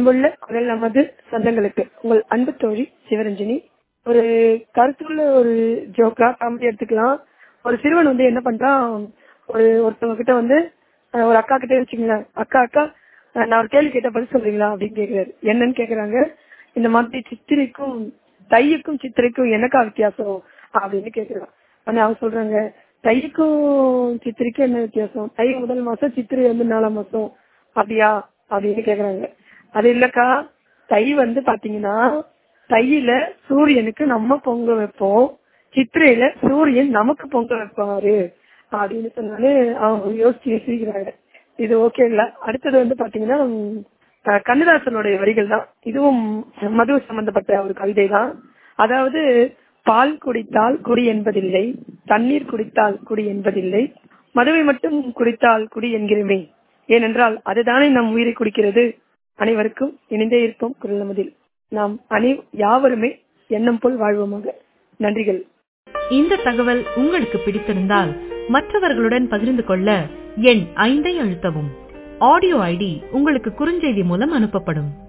அன்புள்ள குரல் நமது சொந்தங்களுக்கு உங்கள் அன்பு தோழி சிவரஞ்சனி ஒரு கருத்துள்ள ஒரு ஜோக்கா காமெடி எடுத்துக்கலாம் ஒரு சிறுவன் வந்து என்ன பண்றான் ஒரு ஒருத்தவங்க கிட்ட வந்து அஹ், ஒரு அக்கா கிட்ட வச்சுங்களேன் அக்கா அக்கா அஹ், நான் ஒரு கேள்வி கேட்ட பதில் சொல்றீங்களா அப்படின்னு கேக்குறாரு என்னன்னு கேக்குறாங்க இந்த மாதிரி சித்திரைக்கும் தையுக்கும் சித்திரைக்கும் என்னக்கா வித்தியாசம் அப்படின்னு கேக்குறான் ஆனா அவங்க சொல்றாங்க தைக்கும் சித்திரைக்கும் என்ன வித்தியாசம் தை முதல் மாசம் சித்திரை வந்து நாலாம் மாசம் அப்படியா அப்படின்னு கேக்குறாங்க அது இல்லக்கா தை வந்து பாத்தீங்கன்னா தையில சூரியனுக்கு நம்ம பொங்க வைப்போம் சித்திரையில சூரியன் நமக்கு பொங்க வைப்பாரு அப்படின்னு சொன்னாலே அவங்க யோசிச்சு யோசிக்கிறாங்க இது ஓகே இல்ல அடுத்தது வந்து பாத்தீங்கன்னா உம், அஹ், கண்ணதாசனுடைய வரிகள் தான் இதுவும் மது சம்பந்தப்பட்ட ஒரு கவிதை தான் அதாவது பால் குடித்தால் குடி என்பதில்லை தண்ணீர் குடித்தால் குடி என்பதில்லை மதுவை மட்டும் குடித்தால் குடி என்கிறோமே ஏனென்றால் அதுதானே நம் உயிரை குடிக்கிறது அனைவருக்கும் இணைந்தே இருப்போம் குரல் நமதில் நாம் அனை யாவருமே எண்ணம் போல் வாழ்வோமாக நன்றிகள் இந்த தகவல் உங்களுக்கு பிடித்திருந்தால் மற்றவர்களுடன் பகிர்ந்து கொள்ள எண் ஐந்தை அழுத்தவும் ஆடியோ ஐடி உங்களுக்கு குறுஞ்செய்தி மூலம் அனுப்பப்படும்